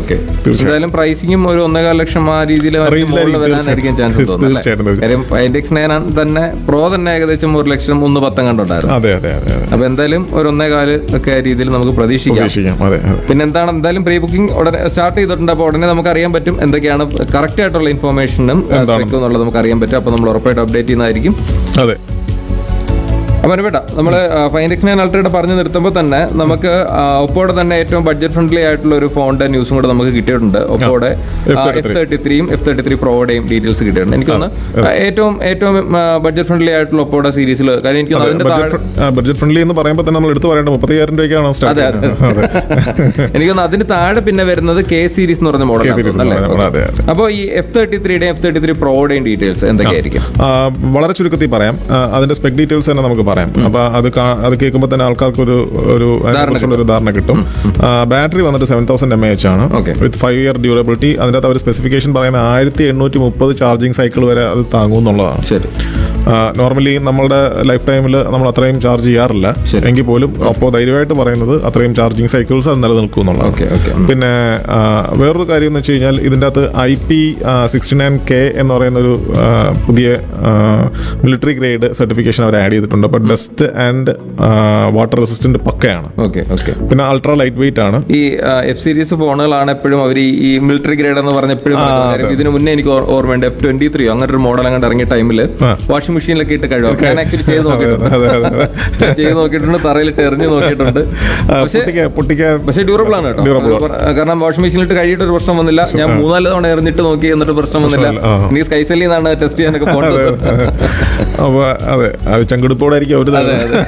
Okay എന്തായാലും പ്രൈസിങ്ങും ഒരു ഒന്നേകാൽ ലക്ഷം ആ രീതിയിൽ Range ലായിരിക്കും വരാനായിരിക്കും ചാൻസ് തീർച്ചയായും. തീർച്ചയായിട്ടും, തോന്നുന്നു കാര്യം ഫൈൻഡ് എക്സ് നയൻ തന്നെ പ്രോ തന്നെ ഏകദേശം ഒരു ലക്ഷം ഒന്ന് പത്തം കണ്ടുണ്ടായിരുന്നു അതെ അതെ അതെ അതെ അപ്പൊ എന്തായാലും ഒരു ഒന്നേകാല് ഒക്കെ ആ രീതിയിൽ നമുക്ക് പ്രതീക്ഷിക്കാം പ്രതീക്ഷിക്കാം അതെ അതെ പിന്നെ എന്താണ് എന്തായാലും പ്രീ ബുക്കിംഗ് ഉടനെ സ്റ്റാർട്ട് ചെയ്തിട്ടുണ്ട് അപ്പോൾ ഉടനെ നമുക്ക് അറിയാൻ പറ്റും എന്തൊക്കെയാണ് കറക്റ്റ് ആയിട്ടുള്ള ഇൻഫർമേഷനും സ്പെക്കും എന്നുള്ളത് നമുക്ക് അറിയാൻ പറ്റും അപ്പോൾ നമ്മൾ ഉറപ്പായിട്ട് അപ്ഡേറ്റ് ചെയ്യുന്നതായിരിക്കും അതെ അപ്പം വേണ്ട നമ്മൾ ഫൈൻ എക്സ് നയൻ അൾട്രയുടെ പറഞ്ഞു നിർത്തുമ്പോൾ തന്നെ നമുക്ക് ആ, ഒപ്പോയുടെ തന്നെ ഏറ്റവും ബഡ്ജറ്റ് ഫ്രണ്ട്ലി ആയിട്ടുള്ള ഒരു ഫോണിന്റെ ന്യൂസും കൂടെ നമുക്ക് കിട്ടിയിട്ടുണ്ട് ഒപ്പോയുടെ എഫ് തേർട്ടി ത്രീയും എഫ് തേർട്ടി ത്രീ പ്രോയുടെയും ഡീറ്റെയിൽസ് കിട്ടിയിട്ടുണ്ട് എനിക്ക് തോന്നുന്നു ആ, ഏറ്റവും ഏറ്റവും ബഡ്ജറ്റ് ഫ്രണ്ട്ലി ആയിട്ടുള്ള ഒപ്പോയുടെ സീരീസിൽ കാര്യം എനിക്ക് തോന്നുന്നു അതിന്റെ താഴെ ബഡ്ജറ്റ് ഫ്രണ്ട്ലി എന്ന് പറയുമ്പോൾ തന്നെ നമ്മൾ എടുത്തു പറയേണ്ട മുപ്പത്തയ്യായിരം രൂപയ്ക്കാണ് സ്റ്റാർട്ട് അതെ, അതെ. എനിക്ക് തോന്നുന്നു അതിന് താഴെ പിന്നെ വരുന്നത് കെ സീരീസ് എന്ന് പറഞ്ഞ മോഡൽ series എന്ന് പറഞ്ഞ model, അതെ, അതെ. അപ്പോൾ ഈ എഫ് തേർട്ടി ത്രീയുടെയും എഫ് തേർട്ടി ത്രീ പ്രോയുടെയും ഡീറ്റെയിൽസ് എന്തൊക്കെയായിരിക്കും ആ, വളരെ ചുരുക്കത്തിൽ പറയാം ആ, അതിന്റെ സ്പെക് ഡീറ്റെയിൽസ് തന്നെ നമുക്ക് പറയാം അപ്പൊ അത് കാ- അത് കേൾക്കുമ്പോൾ തന്നെ ആൾക്കാർക്ക് ഒരു ഒരു അതിനെക്കുറിച്ചുള്ള ഒരു ധാരണ കിട്ടും ബാറ്ററി വന്നിട്ട് സെവൻ തൗസൻഡ് എം എച്ച് ആണ് Okay. With five year durability അതിൻ്റെ അകത്ത് അവർ സ്പെസിഫിക്കേഷൻ പറയുന്ന ആയിരത്തി എണ്ണൂറ്റി മുപ്പത് ചാർജിങ് സൈക്കിൾ വരെ അത് താങ്ങും എന്നുള്ളതാണ് ശരി നോർമലി നമ്മളുടെ ലൈഫ് ടൈമിൽ നമ്മൾ അത്രയും ചാർജ് ചെയ്യാറില്ല ശരി. എങ്കിൽ പോലും അപ്പോൾ ധൈര്യമായിട്ട് പറയുന്നത് അത്രയും ചാർജിങ് സൈക്കിൾസ് അത് നിലനിൽക്കും എന്നുള്ളതാണ് ഓക്കെ ഓക്കെ പിന്നെ ആ, വേറൊരു കാര്യം എന്ന് വെച്ച് കഴിഞ്ഞാൽ ഇതിൻ്റെ അകത്ത് I P sixty nine K എന്ന് പറയുന്ന ഒരു ആ, പുതിയ മിലിറ്ററി ഗ്രേഡ് സർട്ടിഫിക്കേഷൻ അവർ ആഡ് ചെയ്തിട്ടുണ്ട് അപ്പോൾ ഡസ്റ്റ് ആൻഡ് വാട്ടർ റെസിസ്റ്റന്റ് പക്കയാണ് ഓക്കെ ഓക്കെ പിന്നെ അൾട്രാ ലൈറ്റ് വെയിറ്റ് ആണ് ഈ എഫ് സീരീസ് ഫോണുകളാണ് എപ്പോഴും അവർ ഈ മിലിറ്ററി ഗ്രേഡ് എന്ന് പറഞ്ഞ എപ്പോഴും കാര്യം ഇതിന് മുന്നേ എനിക്ക് ഓർ- ഓർമ്മയുണ്ട് എഫ് ട്വന്റി ത്രീ അങ്ങനെ ഒരു മോഡൽ അങ്ങോട്ട് ഇറങ്ങിയ ടൈമിൽ വാഷിംഗ് മെഷീനിലൊക്കെ ഇട്ട് കഴിവാം ഞാൻ ആക്ച്വലി ചെയ്ത് നോക്കിയിട്ടുണ്ട് അതെ അതെ അതെ ഞാൻ ചെയ്ത് നോക്കിയിട്ടുണ്ട് തറയിലിട്ട് എറിഞ്ഞ് നോക്കിയിട്ടുണ്ട് ആ, പക്ഷേ പൊട്ടിക്കാൻ പൊട്ടിക്കാൻ പക്ഷേ ഡ്യൂറബിൾ ആണ് കേട്ടോ Durable അത് പറ- കാരണം വാഷിംഗ് മെഷീനിലിട്ട് കഴിയിട്ട് ഒരു പ്രശ്നം വന്നില്ല ഞാൻ മൂന്നാല് തവണ എറിഞ്ഞിട്ട് നോക്കി എന്നിട്ട് പ്രശ്നം വന്നില്ല പ്രശ്നമില്ല, ആ. എനിക്ക് സ്കൈസെല്ലിൽ നിന്നാണ് ടെസ്റ്റ് ചെയ്യാനൊക്കെ പോകേണ്ടത് അപ്പൊ അതെ അത് ചങ്കെടുപ്പോടായിരിക്കും അവര് തരുന്നത്.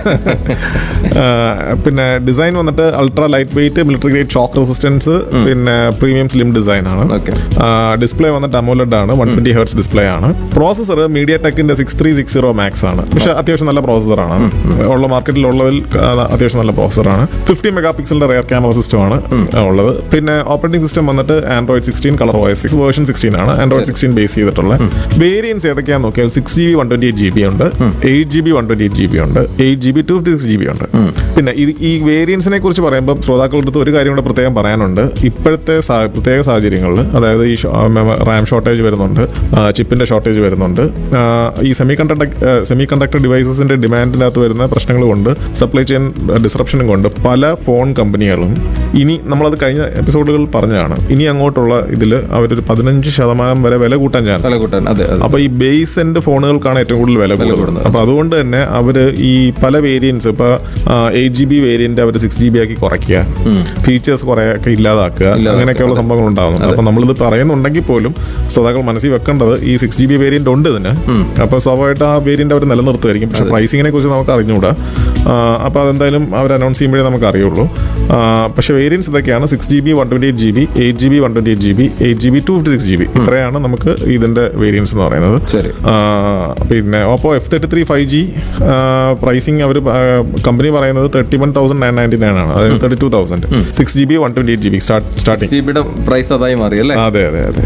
ആ, പിന്നെ ഡിസൈൻ വന്നിട്ട് ultra light weight military grade shock resistance പിന്നെ പ്രീമിയം സ്ലിം ഡിസൈൻ ആണ് Okay. ഡിസ്പ്ലേ വന്നിട്ട് അമോലഡ് ആണ് വൺ ട്വന്റി ഹെർട്സ് ഡിസ്പ്ലേ ആണ് പ്രോസസർ മീഡിയ ടെക്കിന്റെ six three six zero max ആണ് പക്ഷെ അത്യാവശ്യം നല്ല പ്രോസസർ ആണ് ഉള്ള മാർക്കറ്റിൽ ഉള്ളതിൽ ആ, അത്യാവശ്യം നല്ല പ്രോസസർ ആണ് ഫിഫ്റ്റി മെഗാ പിക്സലിന്റെ റെയർ ക്യാമറ സിസ്റ്റം ആണ് ഉള്ളത് പിന്നെ ഓപ്പറേറ്റിംഗ് സിസ്റ്റം വന്നിട്ട് Android sixteen colour OS six version sixteen ആണ് ആൻഡ്രോയിഡ് സിക്സ്റ്റീൻ ബേസ് ചെയ്തിട്ടുള്ള വേരിയൻസ് ഏതൊക്കെയാന്ന് നോക്കിയാൽ six G B one twenty eight G B ഉണ്ട് eight G B one twenty eight G B ഉണ്ട് eight G B two fifty six G B ഉണ്ട് പിന്നെ ഇത് ഈ വേരിയൻസിനെ കുറിച്ച് പറയുമ്പോൾ ശ്രോതാക്കളുടെ അടുത്ത് ഒരു കാര്യം കൂടെ പ്രത്യേകം പറയാനുണ്ട് ഇപ്പോഴത്തെ സാ- പ്രത്യേക സാഹചര്യങ്ങളിൽ അതായത് ഈ റാം ഷോർട്ടേജ് വരുന്നുണ്ട് ചിപ്പിന്റെ ഷോർട്ടേജ് വരുന്നുണ്ട് ആ, ഈ സെമി കണ്ടക്ടർ സെമി കണ്ടക്ടർ ഡിവൈസസിന്റെ ഡിമാൻഡിനകത്ത് വരുന്ന പ്രശ്നങ്ങൾ കൊണ്ട് സപ്ലൈ ചെയിൻ ഡിസ്റപ്ഷനും കൊണ്ട് പല ഫോൺ കമ്പനികളും ഇനി നമ്മളത് കഴിഞ്ഞ എപ്പിസോഡുകളിൽ പറഞ്ഞതാണ് ഇനി അങ്ങോട്ടുള്ള ഇതിൽ അവരൊരു പതിനഞ്ച് ശതമാനം വരെ വില കൂട്ടാൻ ചാൻസ് തലകൂട്ടാൻ അതെ അതെ അപ്പൊ ഈ ബേസ് എൻഡ് ഫോണുകൾക്കാണ് ഏറ്റവും കൂടുതൽ വില കൂടുന്നത് കൂടുന്നത്. അപ്പൊ അതുകൊണ്ട് തന്നെ അവര് ഈ പല വേരിയൻസ് ഇപ്പൊ എയ്റ്റ് ജി ബി വേരിയന്റ് അവർ സിക്സ് ജി ബി ആക്കി കുറയ്ക്കുക ഫീച്ചേഴ്സ് കുറെ ഒക്കെ ഇല്ലാതാക്കുക അങ്ങനെയൊക്കെയുള്ള സംഭവങ്ങൾ ഉണ്ടാകുന്നുണ്ട് അപ്പൊ നമ്മളിത് പറയുന്നുണ്ടെങ്കിൽ പോലും ശ്രോതാക്കൾ മനസ്സിൽ വെക്കേണ്ടത് ഈ സിക്സ് ജി ബി വേരിയന്റ് ഉണ്ട് ഇതിന് അപ്പൊ സ്വാഭാവികമായിട്ട് ആ വേരിയന്റ് അവർ നിലനിർത്തുമായിരിക്കും പക്ഷെ പ്രൈസിങ്ങിനെ കുറിച്ച് നമുക്ക് അറിഞ്ഞുകൂടാ ആ, അപ്പൊ അതെന്തായാലും അവർ അനൗൺസ് ചെയ്യുമ്പോഴേ നമുക്ക് അറിയുള്ളൂ ആ, പക്ഷെ വേരിയൻസ് ഇതൊക്കെയാണ് six G B one twenty eight G B eight G B one twenty eight G B eight G B two fifty six G B ഇത്രയാണ് നമുക്ക് ഇതിന്റെ വേരിയൻസ് എന്ന് പറയുന്നത് ശരി ആ, പിന്നെ Oppo F thirty three five G pricing അവർ company പറയുന്നത് thirty one thousand nine ninety nine ആണ് അതായത് thirty two thousand six G B one twenty eight G B starting G ബിയുടെ പ്രൈസ് അതായി മാറി അല്ലേ അതെ അതെ അതെ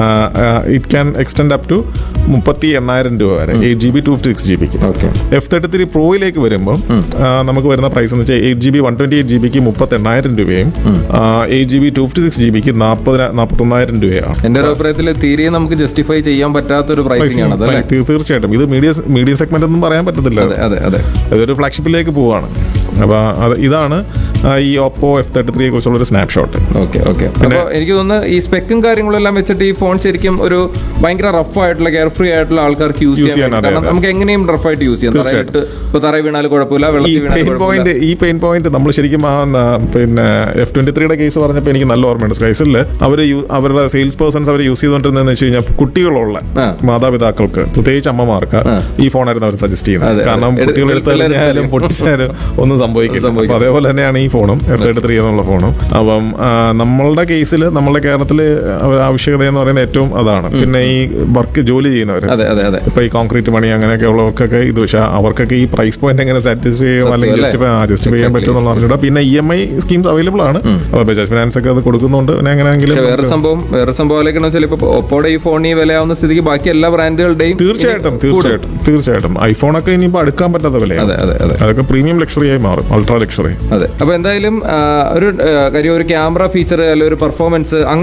it can extend up to മുപ്പത്തി എണ്ണായിരം രൂപ വരെ eight G B two fifty six G ബിക്ക് ഓക്കെ എഫ് തേർട്ടി ത്രീ പ്രോയിലേക്ക് വരുമ്പോൾ നമുക്ക് വരുന്ന പ്രൈസ് എന്ന് വെച്ചാൽ eight G B one twenty eight G ബിക്ക് മുപ്പത്തി എണ്ണായിരം രൂപയും eight G B two fifty six G ബിക്ക് നാൽപ്പത് നാൽപ്പത്തൊന്നായിരം രൂപയാണ് എന്റെ ഒരു അഭിപ്രായത്തിൽ തീരെ നമുക്ക് ജസ്റ്റിഫൈ ചെയ്യാൻ പറ്റാത്ത ഒരു പ്രൈസിംഗ് ആണ് അതല്ലേ തീ- തീർച്ചയായിട്ടും ഇത് മീഡിയ മീഡിയം സെഗ്മെന്റ് ഒന്നും പറയാൻ പറ്റത്തില്ല അതെ അതെ അതെ ഇതൊരു ഫ്ലാഗ്ഷിപ്പിലേക്ക് പോവാണ് അപ്പോൾ അത് ഇതാണ് ആ, ഈ ഓപ്പോ എഫ് തേർട്ടി ത്രീയെ കുറിച്ചുള്ള ഒരു സ്നാപ്ഷോട്ട് ഓക്കെ ഓക്കെ അപ്പോൾ എനിക്ക് തോന്നുന്നു ഈ സ്പെക്കും കാര്യങ്ങളും എല്ലാം വെച്ചിട്ട് ഈ ഫോൺ ശരിക്കും ഒരു ഭയങ്കര റഫ് ആയിട്ടുള്ള കെയർ ഫ്രീ ആയിട്ടുള്ള ആൾക്കാർക്ക് യൂസ് ചെയ്യാൻ ചെയ്യാൻ, പറ്റും. അതെ, കാരണം അതെ. നമുക്ക് എങ്ങനെയും റഫ് ആയിട്ട് യൂസ് ചെയ്യാം തറയിട്ട് ഇപ്പൊ തറ വീണാലും കുഴപ്പമില്ല ഈ വെള്ളത്തിൽ വീണാലും പെയിൻ കുഴപ്പമില്ല പോയിന്റ് ഈ പെയിൻ പോയിന്റ് നമ്മൾ ശരിക്കും ആ ന- പിന്നെ എഫ് ട്വന്റി ത്രീയുടെ കേസ് പറഞ്ഞപ്പോൾ എനിക്ക് നല്ല ഓർമ്മയുണ്ട് സ്കൈസിൽ അവർ അവരുടെ സെയിൽസ് പേഴ്സൺസ് അവർ യൂസ് ചെയ്തുകൊണ്ടിരുന്നതെന്ന് വെച്ച് കഴിഞ്ഞാൽ കുട്ടികളുള്ള ആ. മാതാപിതാക്കൾക്ക് പ്രത്യേകിച്ച് അമ്മമാർക്ക് ഈ ഫോണായിരുന്നു അവർ സജസ്റ്റ് അതെ, ചെയ്യുന്നത് അതെ. കാരണം എടു- കുട്ടികൾ എടുത്ത് എടുത്ത് എറിഞ്ഞാലും പൊട്ടിച്ചാലും ഒന്നും സംഭവിക്കില്ല സംഭവിക്കില്ല. അപ്പൊ അതേപോലെ തന്നെയാണ് ഈ ഫോണും എഫ് തേർട്ടി ത്രീ എന്നുള്ള ഫോണും അപ്പം ആ, നമ്മളുടെ കേസിൽ നമ്മളുടെ കേരളത്തിൽ ആവശ്യകത എന്ന് പറയുന്നത് ഏറ്റവും അതാണ് പിന്നെ ഈ വർക്ക് ജോലി ചെയ്യുന്നവർ അതെ അതെ അതെ ഇപ്പൊ ഈ കോൺക്രീറ്റ് പണി അങ്ങനെയൊക്കെ ഉള്ളവർക്കൊക്കെ ഇത് പക്ഷേ അവർക്കൊക്കെ ഈ പ്രൈസ് പോയിന്റ് എങ്ങനെ സാറ്റിസ്ഫൈ ചെയ്യാം അല്ലെങ്കിൽ അല്ലേ? ജസ്റ്റിഫൈ ജസ്റ്റിഫൈ ചെയ്യാൻ Exactly. പറ്റുമെന്നുള്ള അറിഞ്ഞൂടാ പിന്നെ E M I schemes available ആണ് അപ്പോൾ ബജാജ് ഫിനാൻസ് ഒക്കെ അത് കൊടുക്കുന്നുണ്ട് പിന്നെ എങ്ങനെയെങ്കിലും പക്ഷെ വേറെ സംഭവം വേറെ സംഭവം വെച്ചാൽ ഇപ്പൊ ഒപ്പോടെ ഈ ഫോൺ ഈ വിലയാവുന്ന സ്ഥിതിക്ക് ബാക്കി എല്ലാ ബ്രാൻഡുകളുടെയും തീർച്ചയായിട്ടും ഇനി കൂടും. തീർച്ചയായിട്ടും തീർച്ചയായിട്ടും ഐഫോണൊക്കെ ഇനിയിപ്പോൾ അടുക്കാൻ പറ്റാത്ത വിലയാണ് അതെ അതെ അതെ അതൊക്കെ പ്രീമിയം ലക്ഷറി ആയി മാറും അൾട്രാ ലക്ഷറി അതെ അപ്പൊ എന്തായാലും ആ, ഒരു ആ, കാര്യം ഒരു ക്യാമറ ഫീച്ചർ അല്ലെങ്കിൽ ഒരു പെർഫോമൻസ് അങ്ങനെ